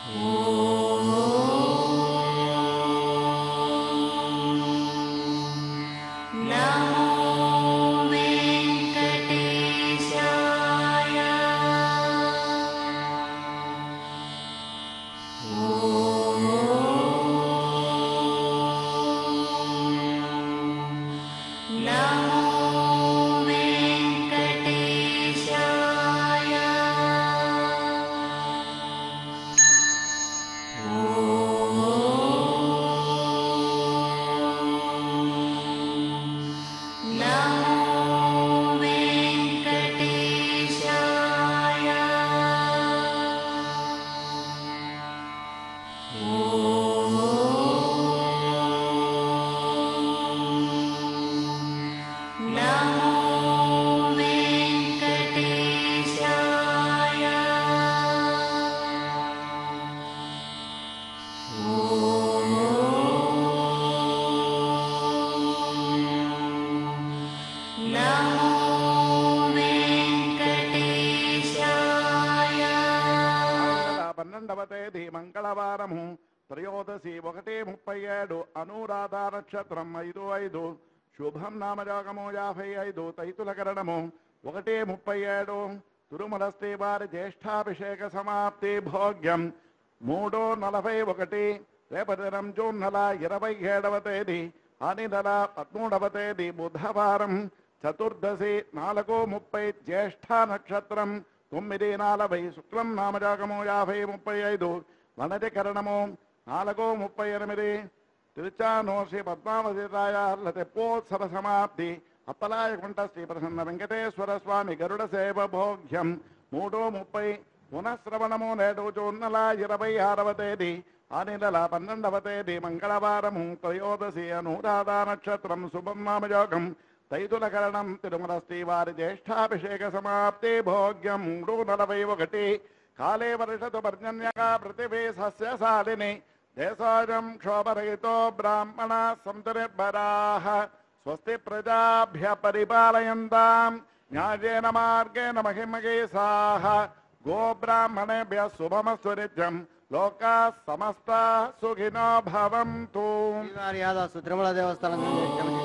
పన్నెండవ తేదీ మంగళవారము త్రయోదశి ఒకటి ముప్పై ఏడు అనురాధ నక్షత్రం ఐదు ఐదు శుభం నామజాగము యాభై ఐదు తైతులకరణము ఒకటి ముప్పై ఏడు తిరుమల శ్రీవారి జ్యేష్ఠాభిషేక సమాప్తి భోగ్యం మూడు నలభై ఒకటి రేపటి దినం జూన్ నెల ఇరవై ఏడవ తేదీ అని నెల పదమూడవ తేదీ బుధవారం చతుర్దశి నాలుగు ముప్పై జ్యేష్ఠ నక్షత్రం తొమ్మిది నలభై శుక్లం నామజాగము యాభై ముప్పై ఐదు వనటికరణము నాలుగు ముప్పై ఎనిమిది తిరుచానో శ్రీ పద్మావతి రాయార్ల తెప్పోత్సవ సమాప్తి అప్పలాయకుంట శ్రీ ప్రసన్న వెంకటేశ్వర స్వామి గరుడ సేవ భోగ్యం మూడు ముప్పై పునఃశ్రవణము నేడు జూన్ నెల ఇరవై ఆరవ తేదీ ఆ నెల పన్నెండవ తేదీ మంగళవారము త్రయోదశి అనురాధ నక్షత్రం శుభం నామయోగం తైతులకరణం తిరుమల శ్రీవారి జ్యేష్ఠాభిషేక సమాప్తి భోగ్యం మూడు నలభై ఒకటి కాలే వర్షతు పర్జన్యగా పృథివీ సస్యశాలిని దేశోజం క్షోభరహితో బ్రాహ్మణ సంతునిర్భరాः స్వస్తి ప్రజాభ్య పరిపాలయంతాం న్యాయేన మార్గేణ మహిమగేసాः గోబ్రాహ్మణేభ్య శుభమస్తు నిత్యం లోకా సమస్త సుఖినో భవంతు శ్రీవారి యాదవ్ తిరుమల దేవస్థానం నుండి క్షమించండి.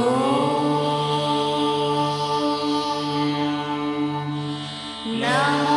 నమో